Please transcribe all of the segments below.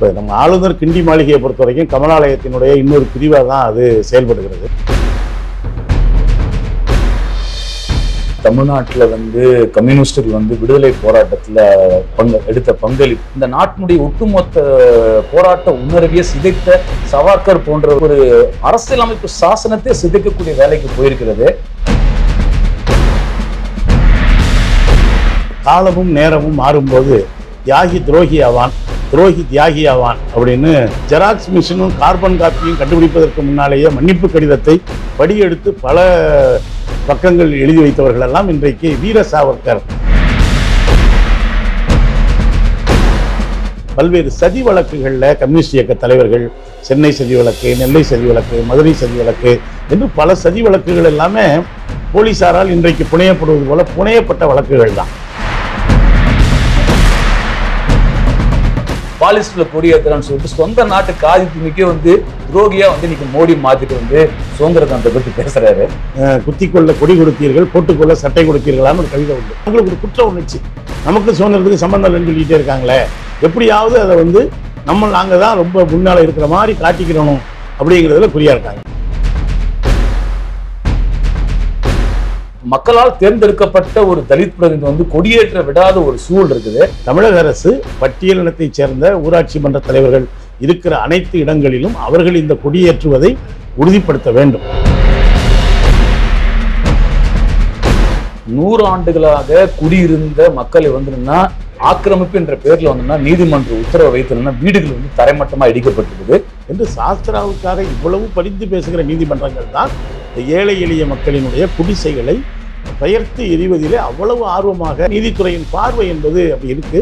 இப்போ நம்ம ஆளுநர் கிண்டி மாளிகையை பொறுத்த வரைக்கும் கமலாலயத்தினுடைய இன்னொரு பிரிவாக தான் அது செயல்படுகிறது தமிழ்நாட்டில் வந்து கம்யூனிஸ்டுகள் வந்து விடுதலை போராட்டத்தில் பங்கு எடுத்த பங்களிப்பு இந்த நாட்டினுடைய ஒட்டுமொத்த போராட்ட உணர்வையே சிதைத்த சவார்கர் போன்ற ஒரு அரசியலமைப்பு சாசனத்தை சிதைக்கக்கூடிய வேலைக்கு போயிருக்கிறது காலமும் நேரமும் மாறும்போது தியாகி துரோகி ஆவான் துரோகி தியாகி ஆவான் அப்படின்னு ஜெராக்ஸ் மிஷினும் கார்பன் காப்பியும் கண்டுபிடிப்பதற்கு முன்னாலேயே மன்னிப்பு கடிதத்தை படியெடுத்து பல பக்கங்கள் எழுதி வைத்தவர்கள் எல்லாம் இன்றைக்கு வீர சாவர்கர் பல்வேறு சதி வழக்குகளில் கம்யூனிஸ்ட் இயக்க தலைவர்கள் சென்னை சதி வழக்கு நெல்லை சதி வழக்கு மதுரை சதி வழக்கு என்று பல சதி வழக்குகள் எல்லாமே போலீசாரால் இன்றைக்கு புனையப்படுவது போல புனையப்பட்ட வழக்குகள் தான் பாலிஸ்டர்ல கொடியேற்றலாம்னு சொல்லிட்டு சொந்த நாட்டு காதி துணிக்கே வந்து துரோகியா வந்து இன்னைக்கு மோடி மாத்திட்டு வந்து சுதந்திர தினத்தை பத்தி பேசுறாரு அஹ், குத்திக்கொள்ள கொடி கொடுத்தீர்கள் போட்டுக்கொள்ள சட்டை கொடுத்தீர்களான்னு ஒரு கவிதை உண்டு உங்களுக்கு ஒரு குற்ற உணர்ச்சி நமக்கு சுதந்திரத்துக்கு சம்பந்தம் இல்லைன்னு சொல்லிட்டே இருக்காங்களே எப்படியாவது அதை வந்து நம்ம நாங்கள் தான் ரொம்ப முன்னால் இருக்கிற மாதிரி காட்டிக்கிறணும் அப்படிங்கிறதுல குறியா இருக்காங்க மக்களால் தேர்ந்தெடுக்கப்பட்ட ஒரு தலித் பிரதிநிதி வந்து கொடியேற்ற விடாத ஒரு சூழல் இருக்குது தமிழக அரசு பட்டியலினத்தைச் சேர்ந்த ஊராட்சி மன்ற தலைவர்கள் இருக்கிற அனைத்து இடங்களிலும் அவர்கள் இந்த கொடியேற்றுவதை உறுதிப்படுத்த வேண்டும் நூறு ஆண்டுகளாக குடியிருந்த மக்களை வந்துன்னா ஆக்கிரமிப்பு என்ற பேர்ல வந்துன்னா நீதிமன்ற உத்தரவை வைத்தனா வீடுகள் வந்து தரைமட்டமா இடிக்கப்பட்டிருக்குது என்று சாஸ்திராவுக்காக இவ்வளவு பரிந்து பேசுகிற நீதிமன்றங்கள் தான் இந்த ஏழை எளிய மக்களினுடைய குடிசைகளை பெயர்த்து எறிவதிலே அவ்வளவு ஆர்வமாக நீதித்துறையின் பார்வை என்பது அப்படி இருக்கு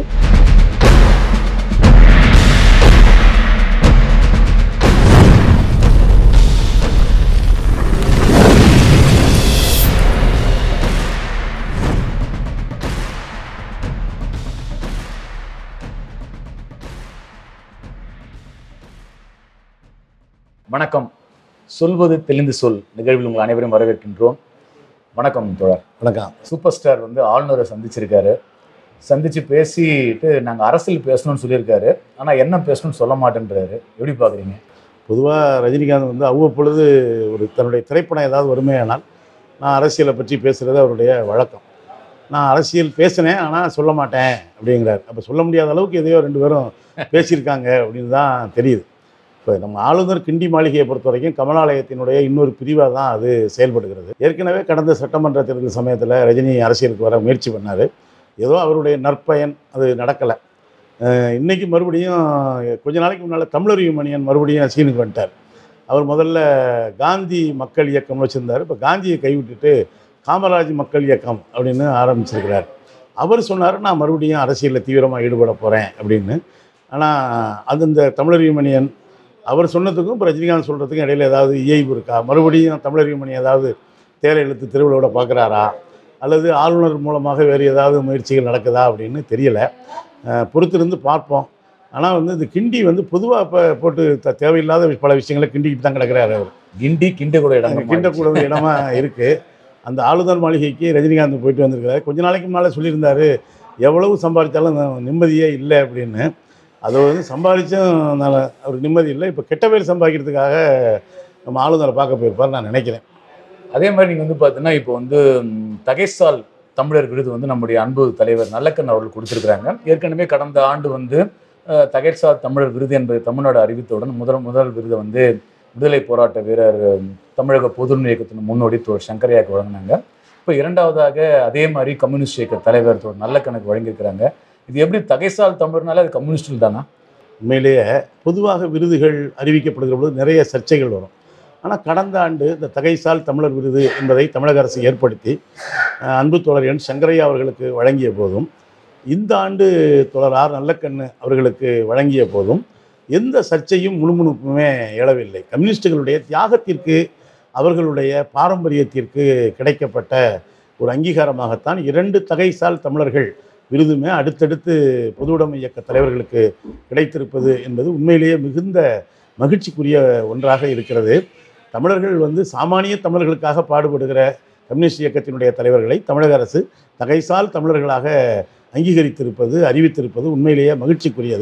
வணக்கம் சொல்வது தெளிந்து சொல் நிகழ்வில் உங்கள் அனைவரையும் வரவேற்கின்றோம் வணக்கம் தோழர் வணக்கம் சூப்பர் ஸ்டார் வந்து ஆளுநரை சந்திச்சிருக்காரு சந்திச்சு பேசிட்டு நாங்க அரசியல் பேசணும்னு சொல்லியிருக்காரு ஆனா என்ன பேசணும்னு சொல்ல மாட்டேன்றாரு எப்படி பாக்குறீங்க பொதுவாக ரஜினிகாந்த் வந்து அவ்வப்பொழுது ஒரு தன்னுடைய திரைப்படம் ஏதாவது வறுமையானால் நான் அரசியலை பற்றி பேசுகிறது அவருடைய வழக்கம் நான் அரசியல் பேசினேன் ஆனால் சொல்ல மாட்டேன் அப்படிங்கிறார் அப்போ சொல்ல முடியாத அளவுக்கு எதையோ ரெண்டு பேரும் பேசியிருக்காங்க அப்படின்னு தான் தெரியுது இப்போ நம்ம ஆளுநர் கிண்டி மாளிகையை பொறுத்த வரைக்கும் கமலாலயத்தினுடைய இன்னொரு பிரிவாக தான் அது செயல்படுகிறது ஏற்கனவே கடந்த சட்டமன்ற தேர்தல் சமயத்தில் ரஜினி அரசியலுக்கு வர முயற்சி பண்ணார் ஏதோ அவருடைய நற்பயன் அது நடக்கலை இன்னைக்கு மறுபடியும் கொஞ்ச நாளைக்கு முன்னால் தமிழறிவு மணியன் மறுபடியும் சீனுக்கு வந்துட்டார் அவர் முதல்ல காந்தி மக்கள் இயக்கம்னு வச்சுருந்தார் இப்போ காந்தியை கைவிட்டுட்டு காமராஜ் மக்கள் இயக்கம் அப்படின்னு ஆரம்பிச்சிருக்கிறார் அவர் சொன்னார் நான் மறுபடியும் அரசியலில் தீவிரமாக ஈடுபட போகிறேன் அப்படின்னு ஆனால் அது இந்த தமிழறிவு மணியன் அவர் சொன்னதுக்கும் இப்போ ரஜினிகாந்த் சொல்கிறதுக்கும் இடையில ஏதாவது இயைபு இருக்கா மறுபடியும் தமிழறிவு மணி ஏதாவது தேரை இழுத்து திருவிழாவோட பார்க்குறாரா அல்லது ஆளுநர் மூலமாக வேறு ஏதாவது முயற்சிகள் நடக்குதா அப்படின்னு தெரியலை அஹ் பொறுத்திருந்து பார்ப்போம் ஆனால் வந்து இந்த கிண்டி வந்து பொதுவாக இப்போ போட்டு த- தேவையில்லாத பல விஷயங்களை கிண்டிக்கிட்டு தான் கிடக்கிறாரு அவர் கிண்டி கிண்டக்கூட இடம் கிண்டக்கூடாத இடமா இருக்குது அந்த ஆளுநர் மாளிகைக்கு ரஜினிகாந்த் போயிட்டு வந்திருக்காரு கொஞ்ச நாளைக்கு முன்னால் சொல்லியிருந்தாரு எவ்வளவு சம்பாதிச்சாலும் ந- நிம்மதியே இல்லை அப்படின்னு அது வந்து சம்பாதிச்சும் நல்ல அவர் நிம்மதி இல்லை இப்போ கெட்ட பேர் சம்பாதிக்கிறதுக்காக நம்ம ஆளுநரை பார்க்க போயிருப்பார் நான் நினைக்கிறேன் அதே மாதிரி நீங்க வந்து பாத்தீங்கன்னா இப்போ வந்து ம், தகைசால் தமிழர் விருது வந்து நம்முடைய அன்பு தலைவர் நல்லக்கண் அவர்கள் கொடுத்திருக்கிறாங்க ஏற்கனவே கடந்த ஆண்டு வந்து அஹ், தகைசால் தமிழர் விருது என்பதை தமிழ்நாடு அறிவித்தவுடன் முதல் முதல் விருதை வந்து விடுதலை போராட்ட வீரர் ம், தமிழக பொதுமை இயக்கத்தின் முன்னோடி தோழர் சங்கரையாக்கு வழங்கினாங்க இப்போ இரண்டாவதாக அதே மாதிரி கம்யூனிஸ்ட் இயக்க தலைவர் தோழர் நல்லக்கணக்கு வழங்கியிருக்கிறாங்க இது எப்படி தகைசால் தமிழர்னால அது கம்யூனிஸ்டில் தானா உண்மையிலேயே பொதுவாக விருதுகள் அறிவிக்கப்படுகிற பொழுது நிறைய சர்ச்சைகள் வரும் ஆனால் கடந்த ஆண்டு இந்த தகைசால் தமிழர் விருது என்பதை தமிழக அரசு ஏற்படுத்தி அஹ், அன்பு தோழர் என் சங்கரையா அவர்களுக்கு வழங்கிய போதும் இந்த ஆண்டு தோழர் ஆர் நல்லக்கண்ணு அவர்களுக்கு வழங்கிய போதும் எந்த சர்ச்சையும் முணுமுணுப்புமே எழவில்லை கம்யூனிஸ்டுகளுடைய தியாகத்திற்கு அவர்களுடைய பாரம்பரியத்திற்கு கிடைக்கப்பட்ட ஒரு அங்கீகாரமாகத்தான் இரண்டு தகைசால் தமிழர்கள் விருதுமே அடுத்தடுத்து பொதுவுடைமை இயக்க தலைவர்களுக்கு கிடைத்திருப்பது என்பது உண்மையிலேயே மிகுந்த மகிழ்ச்சிக்குரிய ஒன்றாக இருக்கிறது தமிழர்கள் வந்து சாமானிய தமிழர்களுக்காக பாடுபடுகிற கம்யூனிஸ்ட் இயக்கத்தினுடைய தலைவர்களை தமிழக அரசு தகைசால் தமிழர்களாக அங்கீகரித்திருப்பது அறிவித்திருப்பது உண்மையிலேயே மகிழ்ச்சிக்குரியது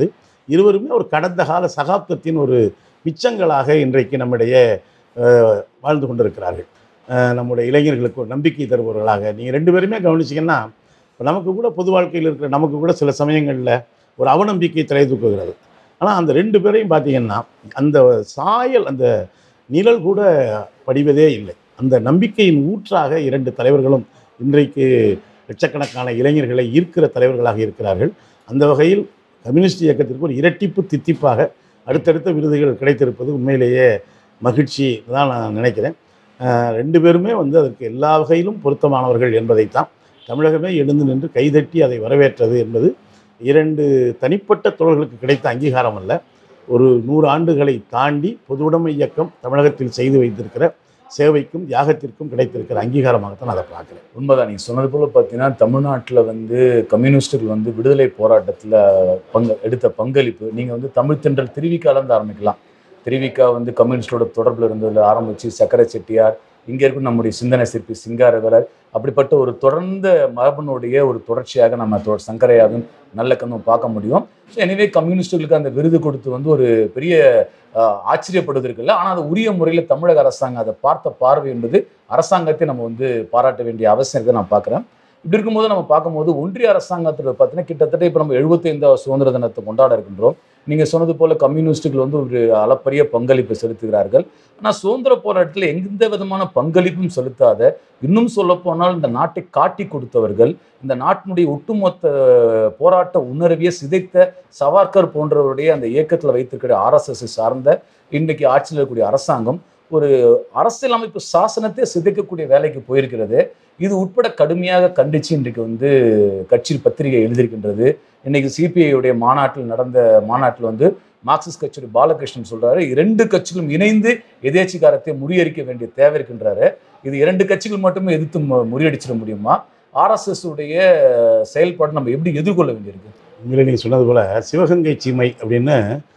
இருவருமே ஒரு கடந்த கால சகாப்தத்தின் ஒரு மிச்சங்களாக இன்றைக்கு நம்மிடையே அஹ், வாழ்ந்து கொண்டிருக்கிறார்கள் அஹ், நம்முடைய இளைஞர்களுக்கு ஒரு நம்பிக்கை தருபவர்களாக நீங்கள் ரெண்டு பேருமே கவனிச்சிங்கன்னா இப்போ நமக்கு கூட பொது வாழ்க்கையில் இருக்கிற நமக்கு கூட சில சமயங்களில் ஒரு அவநம்பிக்கை தலை தூக்குகிறது ஆனால் அந்த ரெண்டு பேரையும் பார்த்தீங்கன்னா அந்த சாயல் அந்த நிழல் கூட படிவதே இல்லை அந்த நம்பிக்கையின் ஊற்றாக இரண்டு தலைவர்களும் இன்றைக்கு லட்சக்கணக்கான இளைஞர்களை ஈர்க்கிற தலைவர்களாக இருக்கிறார்கள் அந்த வகையில் கம்யூனிஸ்ட் இயக்கத்திற்கு ஒரு இரட்டிப்பு தித்திப்பாக அடுத்தடுத்த விருதுகள் கிடைத்திருப்பது உண்மையிலேயே மகிழ்ச்சி தான் நான் நினைக்கிறேன் அஹ் ரெண்டு பேருமே வந்து அதற்கு எல்லா வகையிலும் பொருத்தமானவர்கள் என்பதைத்தான் தமிழகமே எழுந்து நின்று கைதட்டி அதை வரவேற்றது என்பது இரண்டு தனிப்பட்ட தோழர்களுக்கு கிடைத்த அங்கீகாரம் அல்ல ஒரு நூறு ஆண்டுகளை தாண்டி பொதுவுடைமை இயக்கம் தமிழகத்தில் செய்து வைத்திருக்கிற சேவைக்கும் தியாகத்திற்கும் கிடைத்திருக்கிற அங்கீகாரமாகத்தான் அதை பார்க்குறேன் உண்மைதான் நீங்க சொன்னது போல பார்த்தீங்கன்னா தமிழ்நாட்டில் வந்து கம்யூனிஸ்டுகள் வந்து விடுதலை போராட்டத்தில் பங்கு எடுத்த பங்களிப்பு நீங்கள் வந்து தமிழ் தென்றல் திருவிக்காலேருந்து ஆரம்பிக்கலாம் திருவிக்கா வந்து கம்யூனிஸ்டோட தொடர்பில் இருந்ததில் ஆரம்பித்து சக்கரை செட்டியார் இங்கே இருக்கும் நம்முடைய சிந்தனை சிற்பி சிங்காரவேலர் அப்படிப்பட்ட ஒரு தொடர்ந்த மரபனுடைய ஒரு தொடர்ச்சியாக நம்ம தொ- சங்கரையாவும் நல்ல கண்ணும் பார்க்க முடியும் ஸோ எனவே கம்யூனிஸ்டுகளுக்கு அந்த விருது கொடுத்து வந்து ஒரு பெரிய ஆஹ், ஆச்சரியப்படுவதற்கு இல்லை ஆனால் அது உரிய முறையில் தமிழக அரசாங்கம் அதை பார்த்த பார்வை என்பது அரசாங்கத்தை நம்ம வந்து பாராட்ட வேண்டிய அவசியம் இருக்குன்னு நான் பார்க்குறேன் இப்படி இருக்கும்போது நம்ம பார்க்கும்போது ஒன்றிய அரசாங்கத்தில் பார்த்தீங்கன்னா கிட்டத்தட்ட இப்போ நம்ம எழுபத்தைந்தாவது சுதந்திர தினத்தை கொண்டாட இருக்கின்றோம் நீங்கள் சொன்னது போல கம்யூனிஸ்டுகள் வந்து ஒரு அளப்பரிய பங்களிப்பு செலுத்துகிறார்கள் ஆனால் சுதந்திர போராட்டத்தில் எந்த விதமான பங்களிப்பும் செலுத்தாத இன்னும் சொல்லப்போனால் இந்த நாட்டை காட்டி கொடுத்தவர்கள் இந்த நாட்டினுடைய ஒட்டுமொத்த போராட்ட உணர்வியை சிதைத்த சவார்கர் போன்றவருடைய அந்த இயக்கத்தில் வைத்திருக்கிற ஆர்எஸ்எஸ் சார்ந்த இன்னைக்கு ஆட்சியில் இருக்கக்கூடிய அரசாங்கம் ஒரு அரசியலமைப்பு சாசனத்தை சிதைக்கக்கூடிய வேலைக்கு போயிருக்கிறது இது உட்பட கடுமையாக கண்டிச்சு இன்றைக்கு வந்து கட்சி பத்திரிகை எழுதியிருக்கின்றது இன்னைக்கு சிபிஐ மாநாட்டில் நடந்த மாநாட்டில் வந்து மார்க்சிஸ்ட் கட்சியுடைய பாலகிருஷ்ணன் சொல்றாரு இரண்டு கட்சிகளும் இணைந்து எதேச்சிகாரத்தை முறியடிக்க வேண்டிய தேவை இருக்கின்றாரு இது இரண்டு கட்சிகள் மட்டுமே எதிர்த்து மு- முறியடிச்சிட முடியுமா ஆர்எஸ்எஸ் உடைய செயல்பாடு நம்ம எப்படி எதிர்கொள்ள வேண்டியிருக்கு உண்மையிலே நீங்கள் சொன்னது போல் சிவகங்கை சீமை அப்படின்னு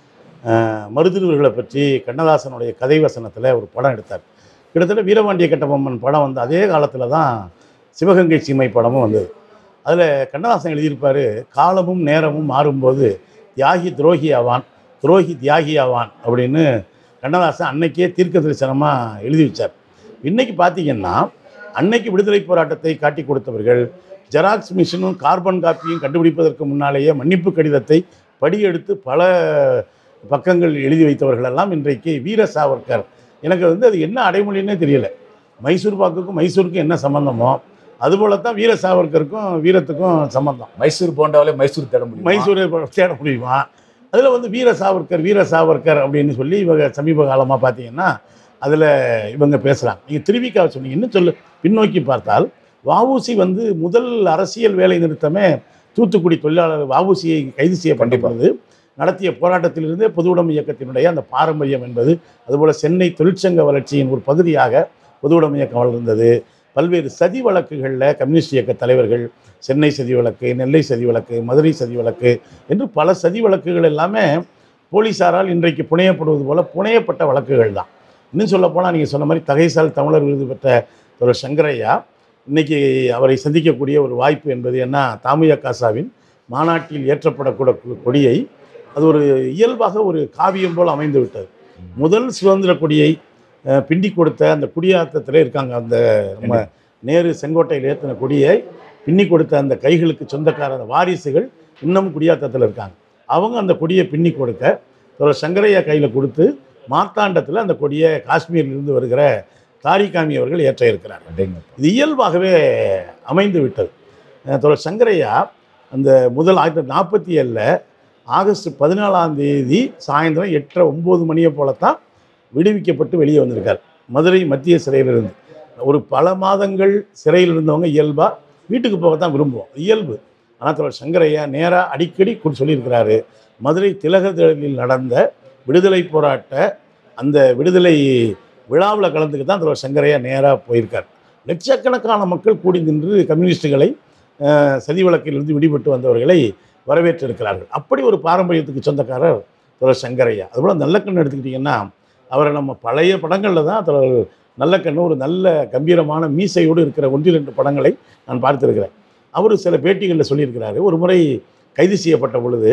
அஹ், மருதுருவர்களை பற்றி கண்ணதாசனுடைய கதை வசனத்தில் ஒரு படம் எடுத்தார் கிட்டத்தட்ட வீரபாண்டிய கட்டபொம்மன் படம் வந்து அதே காலத்தில் தான் சிவகங்கை சீமை படமும் வந்தது அதில் கண்ணதாசன் எழுதியிருப்பார் காலமும் நேரமும் மாறும்போது தியாகி துரோகி ஆவான் துரோகி தியாகி ஆவான் அப்படின்னு கண்ணதாசன் அன்னைக்கே தீர்க்க தரிசனமாக எழுதி வச்சார் இன்னைக்கு பார்த்தீங்கன்னா அன்னைக்கு விடுதலை போராட்டத்தை காட்டி கொடுத்தவர்கள் ஜெராக்ஸ் மிஷினும் கார்பன் காப்பியும் கண்டுபிடிப்பதற்கு முன்னாலேயே மன்னிப்பு கடிதத்தை படியெடுத்து பல பக்கங்கள் எழுதி வைத்தவர்கள் எல்லாம் இன்றைக்கு வீர சாவர்கர் எனக்கு வந்து அது என்ன அடைமொழின்னே தெரியல மைசூர் பாக்குக்கும் மைசூருக்கும் என்ன சம்பந்தமோ அதுபோல தான் வீர சாவர்கருக்கும் வீரத்துக்கும் சம்பந்தம் மைசூர் போண்டாவிலே மைசூர் தேட முடியும் மைசூரை தேட முடியுமா அதில் வந்து வீர சாவர்கர் வீர சாவர்கர் அப்படின்னு சொல்லி இவங்க சமீப காலமாக பார்த்தீங்கன்னா அதில் இவங்க பேசுகிறாங்க நீங்கள் திருவிக்காவை சொன்னீங்க இன்னும் சொல்லு பின்னோக்கி பார்த்தால் வஉசி வந்து முதல் அரசியல் வேலை நிறுத்தமே தூத்துக்குடி தொழிலாளர் வஉசியை கைது செய்யப்பட்ட கண்டிப்பா. பொழுது நடத்திய போராட்டத்திலிருந்தே பொதுவுடைமை இயக்கத்தினுடைய அந்த பாரம்பரியம் என்பது அதுபோல் சென்னை தொழிற்சங்க வளர்ச்சியின் ஒரு பகுதியாக பொதுவுடைமை இயக்கம் வளர்ந்தது பல்வேறு சதி வழக்குகளில் கம்யூனிஸ்ட் இயக்க தலைவர்கள் சென்னை சதி வழக்கு நெல்லை சதி வழக்கு மதுரை சதி வழக்கு என்று பல சதி வழக்குகள் எல்லாமே போலீசாரால் இன்றைக்கு புனையப்படுவது போல புனையப்பட்ட வழக்குகள் தான் இன்னும் சொல்ல போனால் நீங்கள் சொன்ன மாதிரி தகைசால் தமிழர் விருது பெற்ற ஒரு சங்கரையா இன்னைக்கு அவரை சந்திக்கக்கூடிய ஒரு வாய்ப்பு என்பது என்ன தாமுயா காசாவின் மாநாட்டில் ஏற்றப்படக்கூட கு- கொடியை அது ஒரு இயல்பாக ஒரு காவியம் போல் அமைந்து விட்டது முதல் சுதந்திர கொடியை அஹ், பிண்டி கொடுத்த அந்த குடியாத்தத்தில் இருக்காங்க அந்த நம்ம நேரு செங்கோட்டையில் ஏற்றின கொடியை பின்னி கொடுத்த அந்த கைகளுக்கு சொந்தக்கார அந்த வாரிசுகள் இன்னும் குடியாத்தத்தில் இருக்காங்க அவங்க அந்த கொடியை பின்னி கொடுக்க ஒரு சங்கரையா கையில் கொடுத்து மார்த்தாண்டத்தில் அந்த கொடியை காஷ்மீரிலிருந்து வருகிற தாரிகாமி அவர்கள் ஏற்ற இருக்கிறார் அப்படிங்க இது இயல்பாகவே அமைந்து விட்டது அஹ் தோழர் சங்கரையா அந்த முதல் ஆயிரத்தி தொள்ளாயிரத்தி நாற்பத்தி ஏழில் ஆகஸ்ட் பதினாலாம் தேதி சாயந்தரம் எட்டரை ஒம்பது மணியை போலத்தான் விடுவிக்கப்பட்டு வெளியே வந்திருக்கார் மதுரை மத்திய சிறையிலிருந்து ஒரு பல மாதங்கள் சிறையில் இருந்தவங்க இயல்பாக வீட்டுக்கு போகத்தான் விரும்புவோம் இயல்பு ஆனால் தோழர் சங்கரையா நேராக அடிக்கடி குறி சொல்லியிருக்கிறாரு மதுரை திலகத்தில் நடந்த விடுதலை போராட்ட அந்த விடுதலை விழாவில் கலந்துக்கு தான் தோழர் சங்கரையா நேராக போயிருக்கார் லட்சக்கணக்கான மக்கள் கூடி நின்று கம்யூனிஸ்டுகளை அஹ், சதி வழக்கிலிருந்து விடுபட்டு வந்தவர்களை வரவேற்றிருக்கிறார்கள் அப்படி ஒரு பாரம்பரியத்துக்கு சொந்தக்காரர் தோழர் சங்கரையா அதுபோல் நல்லக்கண்ணு எடுத்துக்கிட்டிங்கன்னா அவரை நம்ம பழைய படங்களில் தான் தோழர் நல்லக்கண்ணு ஒரு நல்ல கம்பீரமான மீசையோடு இருக்கிற ஒன்று ரெண்டு படங்களை நான் பார்த்திருக்கிறேன் அவர் சில பேட்டிகளில் சொல்லியிருக்கிறாரு ஒரு முறை கைது செய்யப்பட்ட பொழுது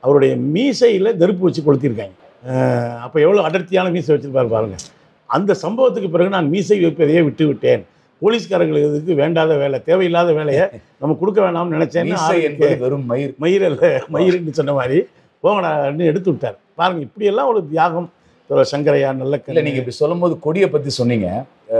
அவருடைய மீசையில் நெருப்பு வச்சு கொளுத்திருக்காங்க அப்போ எவ்வளோ அடர்த்தியான மீசை வச்சிருப்பாரு பாருங்க அந்த சம்பவத்துக்கு பிறகு நான் மீசை வைப்பதையே விட்டு விட்டேன் போலீஸ்காரங்களுக்கு இதுக்கு வேண்டாத வேலை தேவையில்லாத வேலையை நம்ம கொடுக்க வேணாம்னு நினைச்சேன்னு மீசை ஆளுக்கு என்பது வெறும் மயிர் மயிர் அல்ல மயிர்னு சொன்ன மாதிரி போங்கடான்னு எடுத்து விட்டார் பாருங்க இப்படியெல்லாம் ஒரு தியாகம் தோழர் சங்கரையா நல்ல இல்ல நீங்க இப்படி சொல்லும்போது கொடியை பத்தி சொன்னீங்க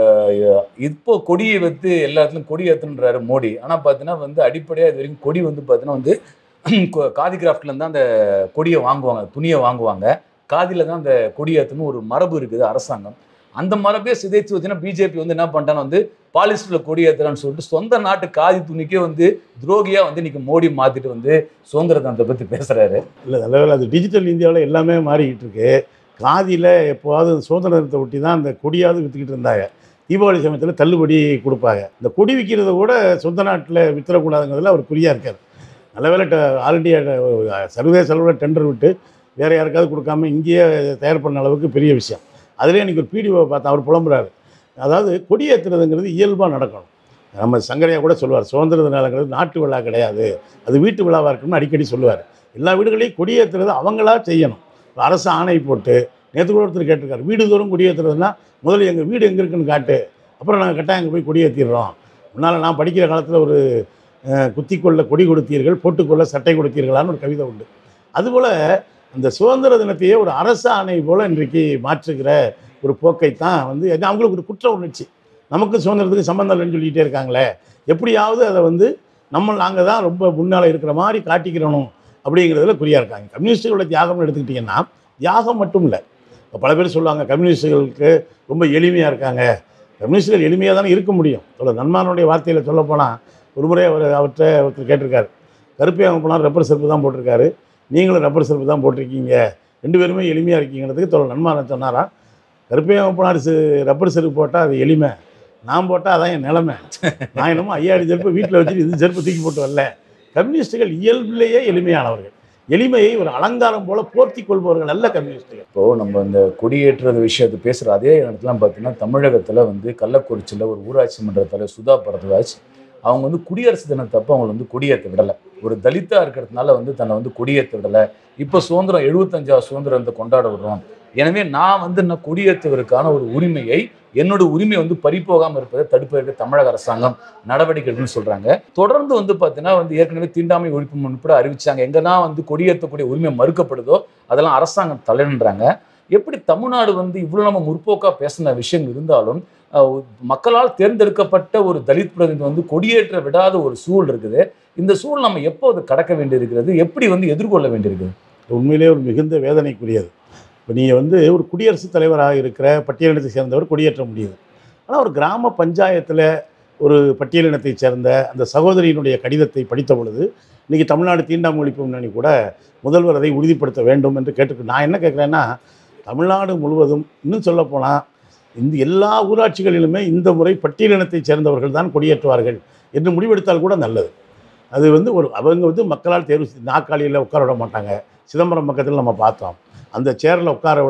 அஹ் இப்போ கொடியை வைத்து எல்லா இடத்துலயும் கொடி ஏத்துன்றாரு மோடி ஆனா பாத்தீங்கன்னா வந்து அடிப்படையா இது வரைக்கும் கொடி வந்து பாத்தீங்கன்னா வந்து கொ- காதி கிராஃப்ட்ல இருந்து தான் அந்த கொடியை வாங்குவாங்க துணியை வாங்குவாங்க காதில தான் அந்த கொடி ஏத்துன்னு ஒரு மரபு இருக்குது அரசாங்கம் அந்த மரபே சிதைச்சு வச்சுன்னா பிஜேபி வந்து என்ன பண்ணிட்டான்னு வந்து பாலிஸ்டர்ல கொடி ஏத்துறான்னு சொல்லிட்டு சொந்த நாட்டு காதி துணிக்கே வந்து துரோகியா வந்து இன்னைக்கு மோடி மாத்திட்டு வந்து சுதந்திர தினத்தை பத்தி பேசுறாரு இல்லை நல்லவேளை அது டிஜிட்டல் இந்தியாவில் எல்லாமே மாறிக்கிட்டு இருக்கு காதியில் எப்போவாவது சுதந்திர தினத்தை ஒட்டி தான் அந்த கொடியாவது விற்றுக்கிட்டு இருந்தாங்க தீபாவளி சமயத்தில் தள்ளுபடி கொடுப்பாங்க இந்த கொடி விற்கிறத கூட சொந்த நாட்டில் வித்துறக்கூடாதுங்கிறதுல அவர் குறியாக இருக்கார் நல்லவேளை ட- ஆல் இண்டியா ட- சர்வதேச அளவில் டெண்டர் விட்டு வேறு யாருக்காவது கொடுக்காம இங்கேயே தயார் பண்ண அளவுக்கு பெரிய விஷயம் அதுலேயே இன்றைக்கி ஒரு பிடிஓ பார்த்தா அவர் புலம்புறாரு அதாவது கொடியேற்றுறதுங்கிறது இயல்பாக நடக்கணும் நம்ம சங்கரையா கூட சொல்லுவார் சுதந்திர தினங்கிறது நாட்டு விழா கிடையாது அது வீட்டு விழாவாக இருக்கணும்னு அடிக்கடி சொல்லுவார் எல்லா வீடுகளையும் கொடியேற்றுறது அவங்களா செய்யணும் இப்ப அரசு ஆணை போட்டு நேற்று கூட ஒருத்தர் கேட்டிருக்காரு வீடு தோறும் கொடியேற்றுறதுனா முதல்ல எங்கள் வீடு எங்கே இருக்குன்னு காட்டு அப்புறம் நாங்கள் கட்டாயம் அங்கே போய் கொடியேற்றிடுறோம் முன்னால் நான் படிக்கிற காலத்தில் ஒரு அஹ், குத்திக்கொள்ள கொடி கொடுத்தீர்கள் போட்டுக்கொள்ள சட்டை கொடுத்தீர்களான்னு ஒரு கவிதை உண்டு அதுபோல் அந்த சுதந்திர தினத்தையே ஒரு அரசு ஆணை போல் இன்றைக்கு மாற்றுகிற ஒரு போக்கை தான் வந்து அது அவங்களுக்கு ஒரு குற்ற உணர்ச்சி நமக்கு சுதந்திரத்துக்கு சம்மந்தம் இல்லைன்னு சொல்லிக்கிட்டே இருக்காங்களே எப்படியாவது அதை வந்து நம்ம நாங்கள் தான் ரொம்ப முன்னால் இருக்கிற மாதிரி காட்டிக்கிறணும் அப்படிங்கிறதுல குறியாக இருக்காங்க கம்யூனிஸ்டுகளோட தியாகம்னு எடுத்துக்கிட்டிங்கன்னா தியாகம் மட்டும் இல்லை இப்போ பல பேர் சொல்லுவாங்க கம்யூனிஸ்டுகளுக்கு ரொம்ப எளிமையாக இருக்காங்க கம்யூனிஸ்டுகள் எளிமையாக தானே இருக்க முடியும் சொல்ல நன்மானுடைய வார்த்தையில் சொல்லப்போனால் ஒரு முறை அவர் அவர்கிட்ட ஒருத்தர் கேட்டிருக்காரு கருப்பையாக போனால் ரப்பர் செருப்பு தான் போட்டிருக்காரு நீங்களும் ரப்பர் செருப்பு தான் போட்டிருக்கீங்க ரெண்டு பேருமே எளிமையாக இருக்கீங்கிறதுக்கு தொழில் நன்மாரன் சொன்னாரா கருப்பையாக போனார் செ ரப்பர் செருப்பு போட்டால் அது எளிமை நான் போட்டால் அதான் என் நிலமை நான் என்னமோ ஐயாயிரம் செருப்பு வீட்டில் வச்சுட்டு இது செருப்பு தூக்கி போட்டு வரல கம்யூனிஸ்டுகள் இயல்பிலேயே எளிமையானவர்கள் எளிமையை ஒரு அலங்காரம் போல போர்த்தி கொள்பவர்கள் அல்ல கம்யூனிஸ்டுகள் இப்போ நம்ம இந்த கொடியேற்றுறது விஷயத்தை பேசுகிற அதே இடத்துல பார்த்தீங்கன்னா தமிழகத்தில் வந்து கள்ளக்குறிச்சியில் ஒரு ஊராட்சி மன்ற தலைவர் சுதா பரத்வாஜ் அவங்க வந்து குடியரசு தினத்தப்போ அவங்களை வந்து கொடியேற்ற விடலை ஒரு தலித்தா இருக்கிறதுனால வந்து தன்னை வந்து கொடியேற்ற விடலை இப்போ சுதந்திரம் எழுபத்தஞ்சாவது சுதந்திரத்தை கொண்டாட விடுறோம் எனவே நான் வந்து நான் கொடியேற்றுவதற்கான ஒரு உரிமையை என்னோட உரிமை வந்து பறிபோகாமல் இருப்பதை தடுப்பதற்கு தமிழக அரசாங்கம் நடவடிக்கை எடுக்கணும்னு சொல்றாங்க தொடர்ந்து வந்து பார்த்தீங்கன்னா வந்து ஏற்கனவே தீண்டாமை ஒழிப்பு முன்பட அறிவிச்சாங்க எங்கெல்லாம் வந்து கொடியேற்றக்கூடிய உரிமை மறுக்கப்படுதோ அதெல்லாம் அரசாங்கம் தலைன்றாங்க எப்படி தமிழ்நாடு வந்து இவ்வளோ நம்ம முற்போக்கா பேசின விஷயங்கள் இருந்தாலும் அஹ், மக்களால் தேர்ந்தெடுக்கப்பட்ட ஒரு தலித் பிரதிநிதி வந்து கொடியேற்ற விடாத ஒரு சூழல் இருக்குது இந்த சூழல் நம்ம எப்போ அது கடக்க வேண்டியிருக்கிறது எப்படி வந்து எதிர்கொள்ள வேண்டியிருக்குது உண்மையிலே ஒரு மிகுந்த வேதனைக்குரியது இப்போ நீங்கள் வந்து ஒரு குடியரசுத் தலைவராக இருக்கிற பட்டியலினத்தை சேர்ந்தவர் கொடியேற்ற முடியுது ஆனால் ஒரு கிராம பஞ்சாயத்தில் ஒரு பட்டியலினத்தைச் சேர்ந்த அந்த சகோதரியினுடைய கடிதத்தை படித்த பொழுது இன்றைக்கி தமிழ்நாடு தீண்டாமை ஒழிப்பு முன்னணி கூட முதல்வர் அதை உறுதிப்படுத்த வேண்டும் என்று கேட்டுக்கு நான் என்ன கேட்குறேன்னா தமிழ்நாடு முழுவதும் இன்னும் சொல்லப்போனால் இந்த எல்லா ஊராட்சிகளிலுமே இந்த முறை பட்டியலினத்தைச் சேர்ந்தவர்கள் தான் கொடியேற்றுவார்கள் என்று முடிவெடுத்தால் கூட நல்லது அது வந்து ஒரு அவங்க வந்து மக்களால் தேர்வு செய்- நாற்காலியில் உட்கார விட மாட்டாங்க சிதம்பரம் பக்கத்தில் நம்ம பார்த்தோம் அந்த சேரில் உட்கார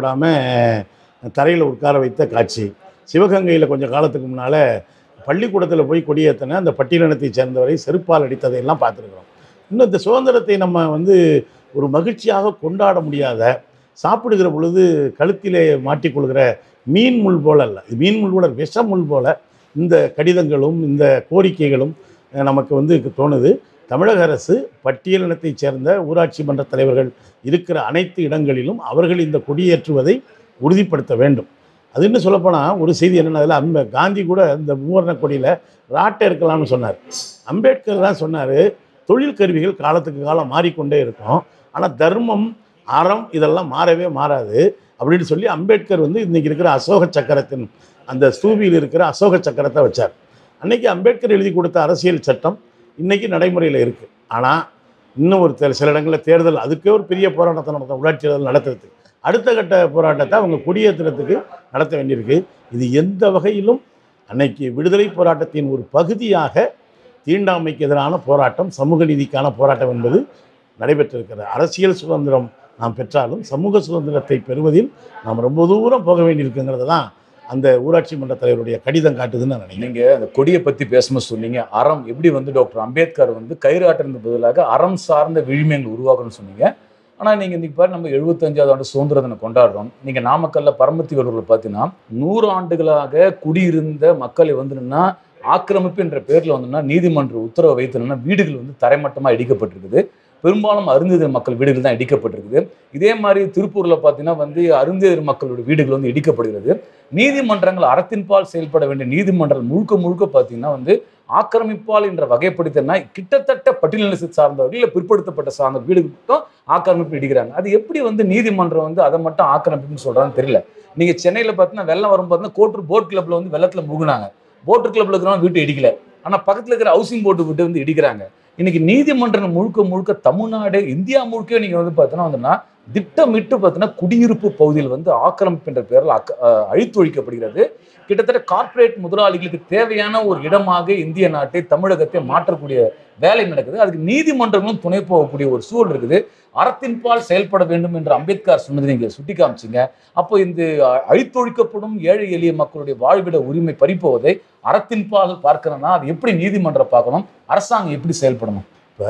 விடாமல் தரையில் உட்கார வைத்த காட்சி சிவகங்கையில் கொஞ்சம் காலத்துக்கு முன்னால் பள்ளிக்கூடத்தில் போய் கொடியேற்றின அந்த பட்டியலினத்தை சேர்ந்தவரை செருப்பால் அடித்ததையெல்லாம் பார்த்துருக்குறோம் இன்னும் இந்த சுதந்திரத்தை நம்ம வந்து ஒரு மகிழ்ச்சியாக கொண்டாட முடியாத சாப்பிடுகிற பொழுது கழுத்திலே மாட்டிக்கொள்கிற மீன் முள் போல அல்ல இது மீன் முள் போல விஷ முள் போல இந்த கடிதங்களும் இந்த கோரிக்கைகளும் அஹ், நமக்கு வந்து தோணுது தமிழக அரசு பட்டியலினத்தைச் சேர்ந்த ஊராட்சி மன்ற தலைவர்கள் இருக்கிற அனைத்து இடங்களிலும் அவர்கள் இந்த கொடியேற்றுவதை உறுதிப்படுத்த வேண்டும் அது இன்னும் சொல்லப்போனால் ஒரு செய்தி என்னென்ன அதில் அம்ப காந்தி கூட இந்த மூவர்ண கொடியில் ராட்டை இருக்கலாம்னு சொன்னார் அம்பேத்கர் தான் சொன்னார் தொழில் கருவிகள் காலத்துக்கு காலம் மாறிக்கொண்டே இருக்கும் ஆனால் தர்மம் அறம் இதெல்லாம் மாறவே மாறாது அப்படின்னு சொல்லி அம்பேத்கர் வந்து இன்றைக்கி இருக்கிற அசோக சக்கரத்தின் அந்த ஸ்தூபியில் இருக்கிற அசோக சக்கரத்தை வச்சார் அன்னைக்கு அம்பேத்கர் எழுதி கொடுத்த அரசியல் சட்டம் இன்னைக்கு நடைமுறையில் இருக்குது ஆனால் இன்னும் ஒரு தெ- சில இடங்களில் தேர்தல் அதுக்கே ஒரு பெரிய போராட்டத்தை நடத்த உள்ளாட்சி தேர்தல் நடத்துறதுக்கு அடுத்த கட்ட போராட்டத்தை அவங்க குடியேற்றத்துக்கு நடத்த வேண்டியிருக்கு இது எந்த வகையிலும் அன்னைக்கு விடுதலை போராட்டத்தின் ஒரு பகுதியாக தீண்டாமைக்கு எதிரான போராட்டம் சமூக நீதிக்கான போராட்டம் என்பது நடைபெற்றிருக்கிறது அரசியல் சுதந்திரம் நாம் பெற்றாலும் சமூக சுதந்திரத்தை பெறுவதில் நாம் ரொம்ப தூரம் போக வேண்டியிருக்குங்கிறது தான் அந்த ஊராட்சி மன்ற தலைவருடைய கடிதம் காட்டுதுன்னு நான் நினைக்கிறேன் நீங்க அந்த கொடியை பத்தி பேசும்போது சொன்னீங்க அறம் எப்படி வந்து டாக்டர் அம்பேத்கர் வந்து கயிறாட்டினது பதிலாக அறம் சார்ந்த விழுமியங்கள் உருவாக்கணும்னு சொன்னீங்க ஆனால் நீங்கள் இன்னைக்கு பாரு நம்ம எழுபத்தஞ்சாவது ஆண்டு சுதந்திர தினம் கொண்டாடுறோம் நீங்கள் நாமக்கல்ல பரமத்தி வேலூரில் பார்த்தீங்கன்னா நூறு ஆண்டுகளாக குடியிருந்த மக்களை வந்துன்னா ஆக்கிரமிப்பு என்ற பேரில் வந்துன்னா நீதிமன்ற உத்தரவை வைத்துனா வீடுகள் வந்து தரைமட்டமாக இடிக்கப்பட்டிருக்குது பெரும்பாலும் அருந்ததியர் மக்கள் வீடுகள் தான் இடிக்கப்பட்டிருக்குது இதே மாதிரி திருப்பூர்ல பார்த்தீங்கன்னா வந்து அருந்ததியர் மக்களுடைய வீடுகள் வந்து இடிக்கப்படுகிறது நீதிமன்றங்கள் அறத்தின்பால் செயல்பட வேண்டிய நீதிமன்றங்கள் முழுக்க முழுக்க பார்த்தீங்கன்னா வந்து ஆக்கிரமிப்பால் என்ற வகைப்படுத்தினா கிட்டத்தட்ட பட்டியலின சார்ந்தவர்கள் இல்லை பிற்படுத்தப்பட்ட சார்ந்த வீடுகள் மட்டும் ஆக்கிரமிப்பு இடிக்கிறாங்க அது எப்படி வந்து நீதிமன்றம் வந்து அதை மட்டும் ஆக்கிரமிப்புன்னு சொல்றான்னு தெரியல நீங்க சென்னையில பார்த்தீங்கன்னா வெள்ளம் வரும் பார்த்தீங்கன்னா கோட்டூர் போட் கிளப்ல வந்து வெள்ளத்துல முழுகுனாங்க போட்டு கிளப்ல இருக்கிறவங்க வீட்டு இடிக்கல ஆனா பக்கத்துல இருக்கிற ஹவுசிங் போர்டு விட்டு வந்து இடிக்கிறாங்க இன்னைக்கு நீதிமன்றம் முழுக்க முழுக்க தமிழ்நாடு இந்தியா முழுக்க நீங்க வந்து பார்த்தீங்கன்னா வந்துன்னா திட்டமிட்டு பார்த்தீங்கன்னா குடியிருப்பு பகுதியில் வந்து ஆக்கிரமிப்பு என்ற பெயரில் அக்க அஹ் அழித்தொழிக்கப்படுகிறது கிட்டத்தட்ட கார்ப்பரேட் முதலாளிகளுக்கு தேவையான ஒரு இடமாக இந்திய நாட்டை தமிழகத்தை மாற்றக்கூடிய வேலை நடக்குது அதுக்கு நீதிமன்றங்களும் துணை போகக்கூடிய ஒரு சூழல் இருக்குது அறத்தின்பால் செயல்பட வேண்டும் என்று அம்பேத்கர் சொன்னது நீங்க சுட்டி காமிச்சீங்க அப்போ இந்த அஹ், அழித்தொழிக்கப்படும் ஏழை எளிய மக்களுடைய வாழ்விட உரிமை பறிப்போவதை அறத்தின்பால் பார்க்கணும்னா அது எப்படி நீதிமன்றம் பார்க்கணும் அரசாங்கம் எப்படி செயல்படணும்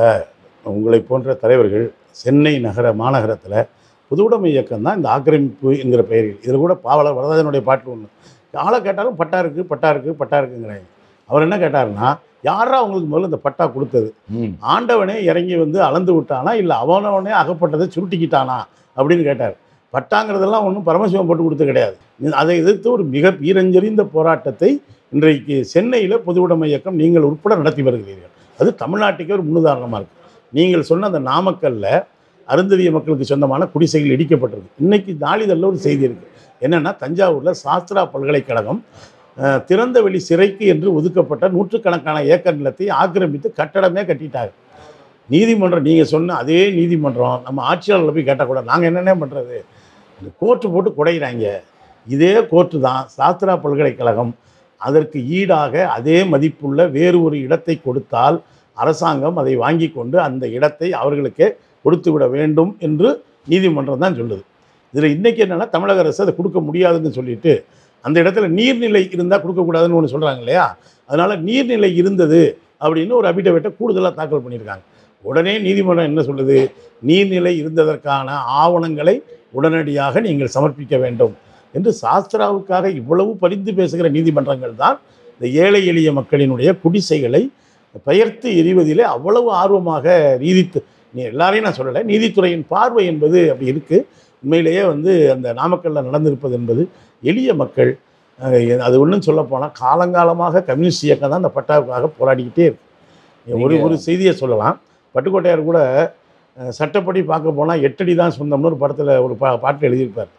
உங்களை போன்ற தலைவர்கள் சென்னை நகர மாநகரத்தில் பொதுவுடைமை இயக்கம் தான் இந்த ஆக்கிரமிப்பு என்கிற பெயரில் இதில் கூட பாவலர் வரதனுடைய பாட்டு ஒன்று ஆளை கேட்டாலும் பட்டா இருக்குது பட்டா இருக்குது பட்டா இருக்குங்கிறாங்க அவர் என்ன கேட்டாருன்னா யாரா அவங்களுக்கு முதல்ல இந்த பட்டா கொடுத்தது ம். ஆண்டவனே இறங்கி வந்து அளந்து விட்டானா இல்லை அவனவனே அகப்பட்டதை சுருட்டிக்கிட்டானா அப்படின்னு கேட்டார் பட்டாங்கிறதெல்லாம் ஒன்றும் பரமசிவம் போட்டு கொடுத்து கிடையாது இது- அதை எதிர்த்து ஒரு மிக வீரஞ்செறிந்த போராட்டத்தை இன்றைக்கு சென்னையில் பொதுவுடைமை இயக்கம் நீங்கள் உட்பட நடத்தி வருகிறீர்கள் அது தமிழ்நாட்டுக்கே ஒரு முன்னுதாரணமாக இருக்குது நீங்கள் சொன்ன அந்த நாமக்கல்ல அருந்ததிய மக்களுக்கு சொந்தமான குடிசைகள் இடிக்கப்பட்டிருக்கு இன்னைக்கு நாளிதழில் ஒரு செய்தி இருக்குது என்னென்னா தஞ்சாவூரில் சாஸ்திரா பல்கலைக்கழகம் அஹ், திறந்த வெளி சிறைக்கு என்று ஒதுக்கப்பட்ட நூற்றுக்கணக்கான ஏக்கர் நிலத்தை ஆக்கிரமித்து கட்டடமே கட்டிட்டாங்க நீதிமன்றம் நீங்கள் சொன்ன அதே நீதிமன்றம் நம்ம ஆட்சியாளர்களை போய் கேட்டால் கூட நாங்கள் என்னென்ன பண்ணுறது இந்த கோர்ட்டு போட்டு குடையிறாங்க இதே கோர்ட்டு தான் சாஸ்திரா பல்கலைக்கழகம் அதற்கு ஈடாக அதே மதிப்புள்ள வேறு ஒரு இடத்தை கொடுத்தால் அரசாங்கம் அதை வாங்கி கொண்டு அந்த இடத்தை அவர்களுக்கே கொடுத்து விட வேண்டும் என்று நீதிமன்றம் தான் சொல்லுது இதில் இன்றைக்கி என்னென்னா தமிழக அரசு அதை கொடுக்க முடியாதுன்னு சொல்லிட்டு அந்த இடத்துல நீர்நிலை இருந்தால் கொடுக்கக்கூடாதுன்னு ஒன்று சொல்கிறாங்க இல்லையா அதனால் நீர்நிலை இருந்தது அப்படின்னு ஒரு அபிடவிட்டை கூடுதலாக தாக்கல் பண்ணியிருக்காங்க உடனே நீதிமன்றம் என்ன சொல்லுது நீர்நிலை இருந்ததற்கான ஆவணங்களை உடனடியாக நீங்கள் சமர்ப்பிக்க வேண்டும் என்று சாஸ்திராவுக்காக இவ்வளவு பரிந்து பேசுகிற நீதிமன்றங்கள் தான் இந்த ஏழை எளிய மக்களினுடைய குடிசைகளை பெயர்த்து எறிவதிலே அவ்வளவு ஆர்வமாக நீதித்து நீ எல்லாரையும் நான் சொல்லலை நீதித்துறையின் பார்வை என்பது அப்படி இருக்குது உண்மையிலேயே வந்து அந்த நாமக்கல்ல நடந்திருப்பது என்பது எளிய மக்கள் அஹ், அது ஒன்றும் சொல்லப்போனால் காலங்காலமாக கம்யூனிஸ்ட் இயக்கம் தான் அந்த பட்டாவுக்காக போராடிக்கிட்டே இருக்கு ஒரு நீங்க- ஒரு செய்தியை சொல்லலாம் பட்டுக்கோட்டையார் கூட அஹ், சட்டப்படி பார்க்க போனால் எட்டடி தான் சொந்தம்னு ஒரு படத்தில் ஒரு பா பாட்டு எழுதியிருப்பார்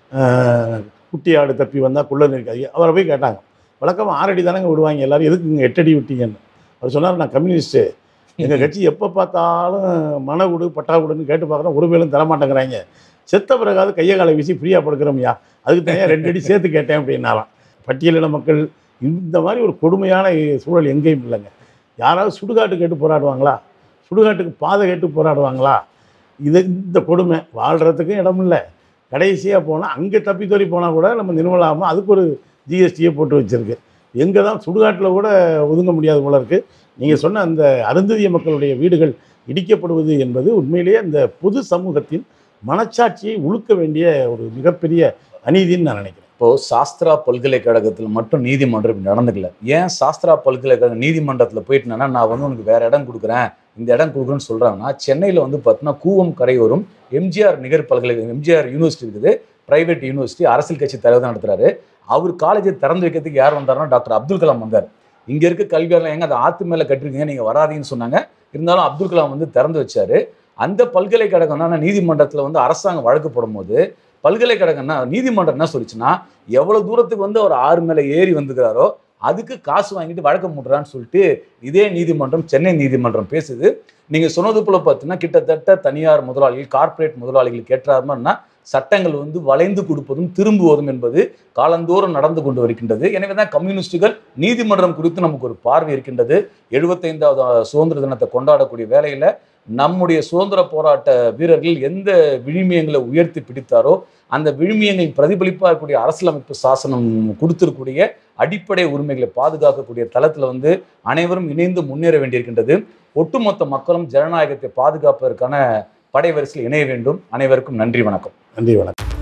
அஹ், குட்டி ஆடு தப்பி வந்தால் குள்ள இருக்காது அவரை போய் கேட்டாங்க வழக்கமாக ஆறடி தானங்க விடுவாங்க எல்லாரும் எதுக்கு இங்கே எட்டடி விட்டீங்கன்னு அவர் சொன்னார் நான் கம்யூனிஸ்ட்டு எங்கள் கட்சி எப்போ பார்த்தாலும் மன விடு பட்டா விடுன்னு கேட்டு பார்க்குறோம் ஒரு வேலும் தரமாட்டேங்கிறாங்க செத்த பிறகாவது கையை காலை வீசி ஃப்ரீயாக படுக்கிறோம்யா அதுக்கு தனியாக ரெண்டு அடி சேர்த்து கேட்டேன் அப்படின்னாலாம் பட்டியலின மக்கள் இந்த மாதிரி ஒரு கொடுமையான சூழல் எங்கேயும் இல்லைங்க யாராவது சுடுகாட்டு கேட்டு போராடுவாங்களா சுடுகாட்டுக்கு பாதை கேட்டு போராடுவாங்களா இது இந்த கொடுமை வாழ்கிறதுக்கும் இடம் இல்லை கடைசியாக போனால் அங்கே தப்பி தோறி போனால் கூட நம்ம நிர்மலாமல் அதுக்கு ஒரு ஜிஎஸ்டியை போட்டு வச்சிருக்கு எங்கே தான் சுடுகாட்டில் கூட ஒதுங்க முடியாது போல இருக்குது நீங்கள் சொன்ன அந்த அருந்ததிய மக்களுடைய வீடுகள் இடிக்கப்படுவது என்பது உண்மையிலேயே அந்த பொது சமூகத்தின் மனச்சாட்சியை உழுக்க வேண்டிய ஒரு மிகப்பெரிய அநீதின்னு நான் நினைக்கிறேன் இப்போ சாஸ்திரா பல்கலைக்கழகத்தில் மட்டும் நீதிமன்றம் இப்படி நடந்துக்கல ஏன் சாஸ்திரா பல்கலைக்கழக நீதிமன்றத்தில் போயிட்டுனா நான் வந்து உனக்கு வேற இடம் கொடுக்குறேன் இந்த இடம் கொடுக்குறேன்னு சொல்றாங்கன்னா சென்னையில் வந்து பார்த்தீங்கன்னா கூவம் கரையோரம் எம்ஜிஆர் நிகர் பல்கலைக்கழகம் எம்ஜிஆர் யூனிவர்சிட்டி இருக்குது பிரைவேட் யூனிவர்சிட்டி அரசியல் கட்சி தலைவர் தான் நடத்துறாரு அவர் காலேஜை திறந்து வைக்கிறதுக்கு யார் வந்தாருன்னா டாக்டர் அப்துல் கலாம் வந்தார் இங்க இருக்க கல்வியாளர் எங்க அதை ஆத்து மேல கட்டிருக்கீங்க நீங்க வராதீங்கன்னு சொன்னாங்க இருந்தாலும் அப்துல் கலாம் வந்து திறந்து வச்சாரு அந்த பல்கலைக்கழகம் தான் நீதிமன்றத்தில் வந்து அரசாங்கம் வழக்கு போடும்போது பல்கலைக்கழகம்னா நீதிமன்றம் என்ன சொல்லிச்சுன்னா எவ்வளவு தூரத்துக்கு வந்து அவர் ஆறு மேலே ஏறி வந்துக்கிறாரோ அதுக்கு காசு வாங்கிட்டு வழக்க முடுறான்னு சொல்லிட்டு இதே நீதிமன்றம் சென்னை நீதிமன்றம் பேசுது நீங்க சொன்னது போல பார்த்தீங்கன்னா கிட்டத்தட்ட தனியார் முதலாளிகள் கார்ப்பரேட் முதலாளிகளுக்கு ஏற்றார் மாதிரினா சட்டங்கள் வந்து வளைந்து கொடுப்பதும் திரும்புவதும் என்பது காலந்தோறும் நடந்து கொண்டு வருகின்றது எனவே தான் கம்யூனிஸ்டுகள் நீதிமன்றம் குறித்து நமக்கு ஒரு பார்வை இருக்கின்றது எழுபத்தைந்தாவது சுதந்திர தினத்தை கொண்டாடக்கூடிய வேளையில நம்முடைய சுதந்திர போராட்ட வீரர்கள் எந்த விழுமியங்களை உயர்த்தி பிடித்தாரோ அந்த விழுமியங்களின் பிரதிபலிப்பாக இருக்கக்கூடிய அரசியலமைப்பு சாசனம் கொடுத்திருக்கக்கூடிய அடிப்படை உரிமைகளை பாதுகாக்கக்கூடிய தளத்தில் வந்து அனைவரும் இணைந்து முன்னேற வேண்டியிருக்கின்றது ஒட்டுமொத்த மக்களும் ஜனநாயகத்தை பாதுகாப்பதற்கான படை வரிசையில் இணைய வேண்டும் அனைவருக்கும் நன்றி வணக்கம் நன்றி வணக்கம்